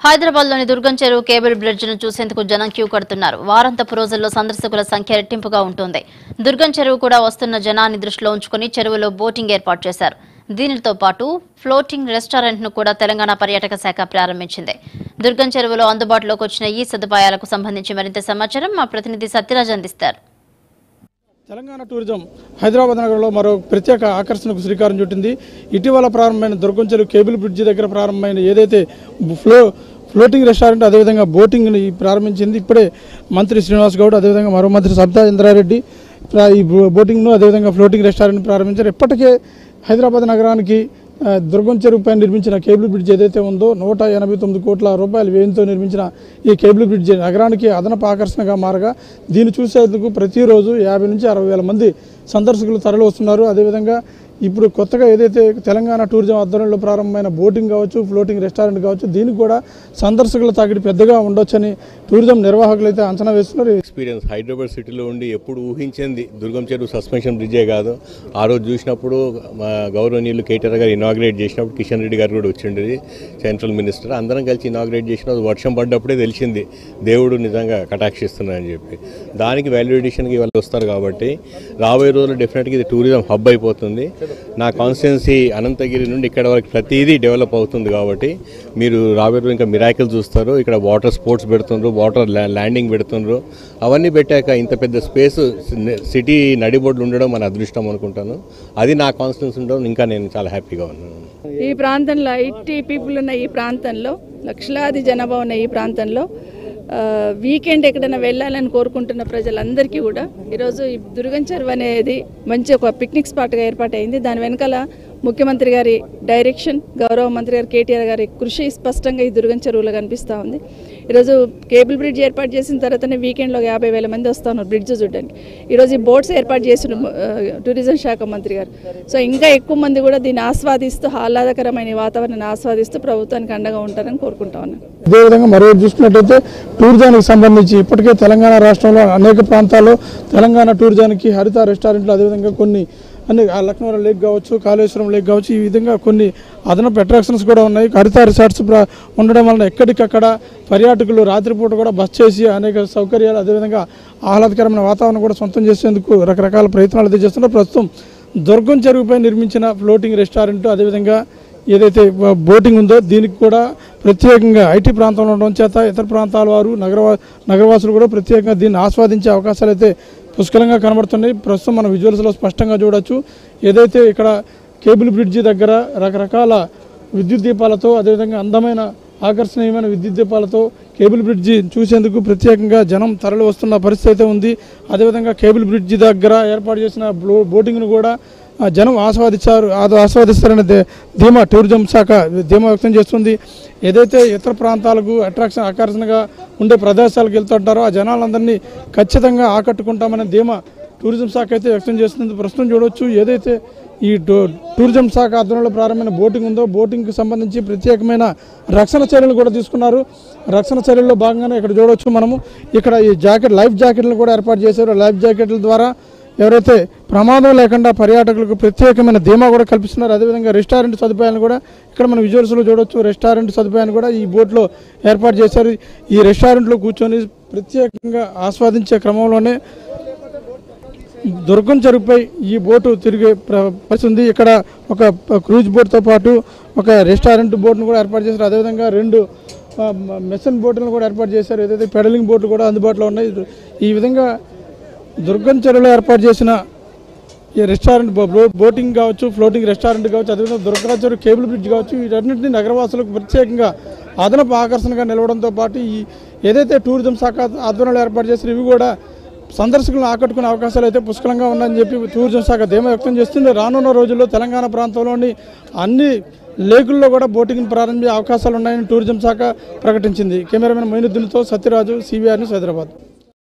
హైదరాబాద్ లోని దుర్గం చెరువు cable bridge ను చూసేందుకు జనం క్యూ కడుతున్నారు వారాంతపు రోజుల్లో సందర్శకుల సంఖ్య రెట్టింపుగా ఉంటుంది దుర్గం చెరువు కూడా వస్తున్న జనాన్ని దృష్టిలో ఉంచుకుని చెరువులో బోటింగ్ ఏర్పాటు చేశారు దీనితో పాటు ఫ్లోటింగ్ రెస్టారెంట్ ను కూడా తెలంగాణ పర్యాటక శాఖ ప్రారంభించింది దుర్గం చెరువులో అందుబాటులోకి వచ్చిన ఈ సదుపాయాలకు సంబంధించి మరింత సమాచారం మా ప్రతినిధి సత్యరాజ్ అందిస్తారు తెలంగాణ టూరిజం హైదరాబాద్ నగరంలో మరో ప్రత్యేక ఆకర్షణకు శ్రీకారం చుట్టింది ఇటీవల ప్రారంభమైన దుర్గంచెలు కేబుల్ బ్రిడ్జి దగ్గర ప్రారంభమైన ఏదైతే ఫ్లో ఫ్లోటింగ్ రెస్టారెంట్ అదేవిధంగా బోటింగ్ని ప్రారంభించింది ఇప్పుడే మంత్రి శ్రీనివాస్ గౌడ్ అదేవిధంగా మరో మంత్రి సబితా ఇంద్రారెడ్డి ప్రా- ఈ బో- బోటింగ్ను అదేవిధంగా ఫ్లోటింగ్ రెస్టారెంట్ ప్రారంభించారు ఇప్పటికే హైదరాబాద్ నగరానికి ఆ, దుర్గం చెరువు పైన నిర్మించిన కేబుల్ బ్రిడ్జ్ ఏదైతే ఉందో నూట ఎనభై తొమ్మిది కోట్ల రూపాయల వ్యయంతో నిర్మించిన ఈ కేబుల్ బ్రిడ్జ్ నగరానికి అదనపు ఆకర్షణగా మారగా దీన్ని చూసేందుకు ప్రతిరోజు యాభై నుంచి అరవై వేల మంది సందర్శకులు తరలి వస్తున్నారు అదేవిధంగా ఇప్పుడు కొత్తగా ఏదైతే తెలంగాణ టూరిజం ఆధ్వర్యంలో ప్రారంభమైన బోటింగ్ కావచ్చు ఫ్లోటింగ్ రెస్టారెంట్ కావచ్చు దీనికి కూడా సందర్శకుల తాకిడి పెద్దగా ఉండొచ్చని టూరిజం నిర్వాహకులు అయితే అంచనా వేస్తున్నారు ఎక్స్పీరియన్స్ హైదరాబాద్ సిటీలో ఉండి ఎప్పుడు ఊహించింది దుర్గం చెరువు సస్పెన్షన్ బ్రిడ్జే కాదు ఆ రోజు చూసినప్పుడు మా గౌరవనీయులు కేటీఆర్ గారు ఇనాగ్రేట్ చేసినప్పుడు కిషన్ రెడ్డి గారు కూడా వచ్చిండేది సెంట్రల్ మినిస్టర్ అందరం కలిసి ఇనాగ్రేట్ చేసినప్పుడు వర్షం పడ్డప్పుడే తెలిసింది దేవుడు నిజంగా కటాక్షిస్తున్నారని చెప్పి దానికి వాల్యుడేషన్కి వాళ్ళు వస్తారు కాబట్టి రాబోయే రోజుల్లో డెఫినెట్గా ఇది టూరిజం హబ్ అయిపోతుంది నా కాన్స్టిట్యున్సీ అనంతగిరి నుండి ఇక్కడ వరకు ప్రతిదీ డెవలప్ అవుతుంది కాబట్టి మీరు రాబోయే రోజు ఇంకా మిరాకిల్ చూస్తారు ఇక్కడ వాటర్ స్పోర్ట్స్ పెడుతుండ్రు వాటర్ ల్యాండింగ్ పెడుతుండ్రు అవన్నీ పెట్టాక ఇంత పెద్ద స్పేస్ సిటీ నడిబొడ్లు ఉండడం మన అదృష్టం అనుకుంటాను అది నా కాన్స్టిట్యున్సీ ఉండడం ఇంకా నేను చాలా హ్యాపీగా ఉన్నాను ఈ ప్రాంతంలో ఐటీ పీపుల్ ఉన్న ఈ ప్రాంతంలో లక్షలాది జనాభా ఉన్న ఈ ప్రాంతంలో ఆ, వీకెండ్ ఎక్కడైనా వెళ్ళాలని కోరుకుంటున్న ప్రజలందరికీ కూడా ఈరోజు ఈ దుర్గం చెరువు అనేది మంచి ఒక పిక్నిక్ స్పాట్గా ఏర్పాటైంది దాని వెనకాల ముఖ్యమంత్రి గారి డైరెక్షన్ గౌరవ మంత్రి గారు కేటీఆర్ గారి కృషి స్పష్టంగా ఈ దుర్గం చెరువులో కనిపిస్తూ ఉంది ఈరోజు కేబుల్ బ్రిడ్జ్ ఏర్పాటు చేసిన తర్వాతనే వీకెండ్లో యాభై వేల మంది వస్తూ ఉన్నారు బ్రిడ్జ్ చూడడానికి ఈరోజు ఈ బోట్స్ ఏర్పాటు చేసిన ఆ, టూరిజం శాఖ మంత్రి గారు సో ఇంకా ఎక్కువ మంది కూడా దీన్ని ఆస్వాదిస్తూ ఆహ్లాదకరమైన ఈ వాతావరణాన్ని ఆస్వాదిస్తూ ప్రభుత్వానికి అండగా ఉంటారని కోరుకుంటా ఉన్నాను అదేవిధంగా మరో చూసుకున్నట్టయితే టూరిజానికి సంబంధించి ఇప్పటికే తెలంగాణ రాష్ట్రంలో అనేక ప్రాంతాల్లో తెలంగాణ టూరిజానికి హరిత రెస్టారెంట్లు అదేవిధంగా కొన్ని అన్ని ఆ లక్నవరం లేక్ కావచ్చు కాళేశ్వరం లేక్ కావచ్చు ఈ విధంగా కొన్ని అదనపు అట్రాక్షన్స్ కూడా ఉన్నాయి హరిత రిసార్ట్స్ ప్ర- ఉండడం వలన ఎక్కడికక్కడ పర్యాటకులు రాత్రిపూట కూడా బస్ చేసి అనేక సౌకర్యాలు అదేవిధంగా ఆహ్లాదకరమైన వాతావరణం కూడా సొంతం చేసేందుకు రకరకాల ప్రయత్నాలు అయితే చేస్తున్నారు ప్రస్తుతం దుర్గం చెరువుపై నిర్మించిన ఫ్లోటింగ్ రెస్టారెంట్ అదేవిధంగా ఏదైతే బ- బోటింగ్ ఉందో దీనికి కూడా ప్రత్యేకంగా ఐటీ ప్రాంతంలో ఉండడం చేత ఇతర ప్రాంతాల వారు నగరవా నగరవాసులు కూడా ప్రత్యేకంగా దీన్ని ఆస్వాదించే అవకాశాలు అయితే పుష్కలంగా కనబడుతున్నాయి ప్రస్తుతం మన విజువల్స్లో స్పష్టంగా చూడొచ్చు ఏదైతే ఇక్కడ కేబుల్ బ్రిడ్జి దగ్గర రకరకాల విద్యుత్ దీపాలతో అదేవిధంగా అందమైన ఆకర్షణీయమైన విద్యుత్ దీపాలతో కేబుల్ బ్రిడ్జి చూసేందుకు ప్రత్యేకంగా జనం తరలి వస్తున్న పరిస్థితి అయితే ఉంది అదేవిధంగా కేబుల్ బ్రిడ్జి దగ్గర ఏర్పాటు చేసిన బ్లో- బోటింగ్ను కూడా ఆ, జనం ఆస్వాదించారు అది ఆస్వాదిస్తారనే దే- ధీమా టూరిజం శాఖ ధీమా వ్యక్తం చేస్తుంది ఏదైతే ఇతర ప్రాంతాలకు అట్రాక్షన్ ఆకర్షణగా ఉండే ప్రదేశాలకు వెళ్తుంటారో ఆ జనాలందరినీ ఖచ్చితంగా ఆకట్టుకుంటామనే ధీమా టూరిజం శాఖ అయితే వ్యక్తం చేస్తుంది ప్రస్తుతం చూడొచ్చు ఏదైతే ఈ టూ- టూరిజం శాఖ ఆధ్వర్యంలో ప్రారంభమైన బోటింగ్ ఉందో బోటింగ్కి సంబంధించి ప్రత్యేకమైన రక్షణ చర్యలు కూడా తీసుకున్నారు రక్షణ చర్యల్లో భాగంగానే ఇక్కడ చూడొచ్చు మనము ఇక్కడ ఈ జాకెట్ లైఫ్ జాకెట్లు కూడా ఏర్పాటు చేశారు లైఫ్ జాకెట్ల ద్వారా ఎవరైతే ప్రమాదం లేకుండా పర్యాటకులకు ప్రత్యేకమైన ధీమా కూడా కల్పిస్తున్నారు అదేవిధంగా రెస్టారెంట్ సదుపాయాలను కూడా ఇక్కడ మన విజువల్స్లో చూడొచ్చు రెస్టారెంట్ సదుపాయాన్ని కూడా ఈ బోట్లో ఏర్పాటు చేశారు ఈ రెస్టారెంట్లో కూర్చొని ప్రత్యేకంగా ఆస్వాదించే క్రమంలోనే దుర్గం చెరువుపై ఈ బోటు తిరిగే ప్ర- పరిస్థితి ఉంది ఇక్కడ ఒక ప- క్రూజ్ బోట్తో పాటు ఒక రెస్టారెంట్ బోట్ను కూడా ఏర్పాటు చేశారు అదేవిధంగా రెండు ఆ, మ- మెషిన్ బోట్లను కూడా ఏర్పాటు చేశారు ఏదైతే పెడలింగ్ బోట్లు కూడా అందుబాటులో ఉన్నాయి ఈ విధంగా దుర్గం చెరువులో ఏర్పాటు చేసిన ఈ రెస్టారెంట్ బో- బో- బోటింగ్ కావచ్చు ఫ్లోటింగ్ రెస్టారెంట్ కావచ్చు అదేవిధంగా దుర్గా చెరువు కేబుల్ బ్రిడ్జ్ కావచ్చు వీటన్నింటినీ నగరవాసులకు ప్రత్యేకంగా అదనపు ఆకర్షణగా నిలవడంతో పాటు ఈ ఏదైతే టూరిజం శాఖ ఆధ్వర్యంలో ఏర్పాటు చేసిన ఇవి కూడా సందర్శకులను ఆకట్టుకునే అవకాశాలు అయితే పుష్కలంగా ఉన్నాయని చెప్పి టూరిజం శాఖ ధీమా వ్యక్తం చేస్తుంది రానున్న రోజుల్లో తెలంగాణ ప్రాంతంలోని అన్ని లేకుల్లో కూడా బోటింగ్ ప్రారంభించే అవకాశాలు ఉన్నాయని టూరిజం శాఖ ప్రకటించింది కెమెరామెన్ మైనుద్దీన్తో సత్యరాజు సిబిఆర్ న్యూస్ హైదరాబాద్